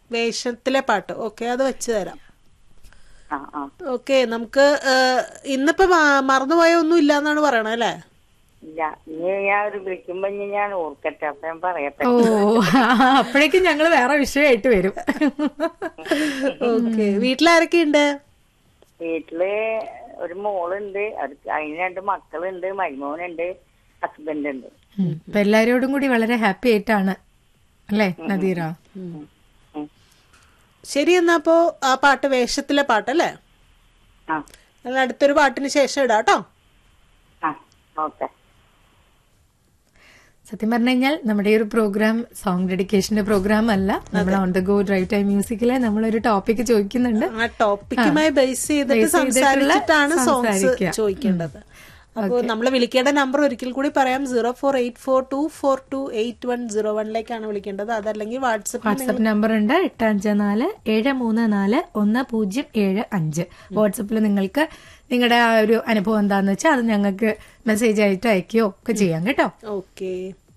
വേഷത്തിലെ പാട്ട് ഓക്കെ അത് വെച്ച് തരാം ആ ആ ഓക്കെ നമുക്ക് ഏഹ്, ഇന്നിപ്പോ മ- മറന്നുപോയ ഒന്നും ഇല്ലാന്നാണ് പറയണത് അല്ലേ ഇല്ല ഇനി ഞാൻ ഒരു വിളിക്കുമ്പോ ഇനി ഞാൻ ഓർക്കട്ടെ അപ്പൊ ഞാൻ പറയട്ടെ ഓ അപ്പോഴേക്കും ഞങ്ങള് വേറെ വിഷയമായിട്ട് വരും ഓക്കെ വീട്ടിലാരൊക്കെ ഉണ്ട് വീട്ടില് ഒരു മോളുണ്ട് അവർക്ക് അതിന് രണ്ട് മക്കളുണ്ട് മരുമോനുണ്ട് ഹസ്ബൻഡ് ഉണ്ട് ഉം. അപ്പൊ എല്ലാരോടും കൂടി വളരെ ഹാപ്പി ആയിട്ടാണ് അല്ലേ നദീറ ഉം. ശരി എന്നാ അപ്പോ ആ പാട്ട് വേഷത്തിലെ പാട്ടല്ലേ ആ എന്നാൽ അടുത്തൊരു പാട്ടിന് ശേഷം ഇടാം കേട്ടോ ആ ഓക്കെ സത്യം പറഞ്ഞു കഴിഞ്ഞാൽ നമ്മുടെ ഈ ഒരു പ്രോഗ്രാം സോങ് ഡെഡിക്കേഷന്റെ പ്രോഗ്രാം അല്ല നമ്മൾ on the go drive time മ്യൂസിക്കിലെ നമ്മളൊരു ടോപ്പിക് ചോദിക്കുന്നുണ്ട് ആ ടോപ്പിക്കുമായി ബേസ് ചെയ്തിട്ട് Base ചെയ്തിട്ടുള്ള സംസാരിച്ചിട്ടാണ് സോങ്സ് സംസാരിക്കുക. ചോദിക്കേണ്ടത് അപ്പോൾ നമ്മൾ വിളിക്കേണ്ട നമ്പർ ഒരിക്കൽ കൂടി പറയാം zero four eight four two four two eight one zero വണ്ണിലേക്കാണ് വിളിക്കേണ്ടത് അതല്ലെങ്കിൽ വാട്സപ്പ് വാട്സപ്പ് നമ്പർ ഉണ്ട് എട്ട് അഞ്ച് നാല് ഏഴ് മൂന്ന് നാല് ഒന്ന് പൂജ്യം ഏഴ് അഞ്ച് വാട്സപ്പിൽ നിങ്ങൾക്ക് നിങ്ങളുടെ ആ ഒരു അനുഭവം എന്താന്ന് വെച്ചാൽ അത് ഞങ്ങൾക്ക് മെസ്സേജ് ആയിട്ട് അയക്കുകയോ ഒക്കെ ചെയ്യാം കേട്ടോ ഓക്കെ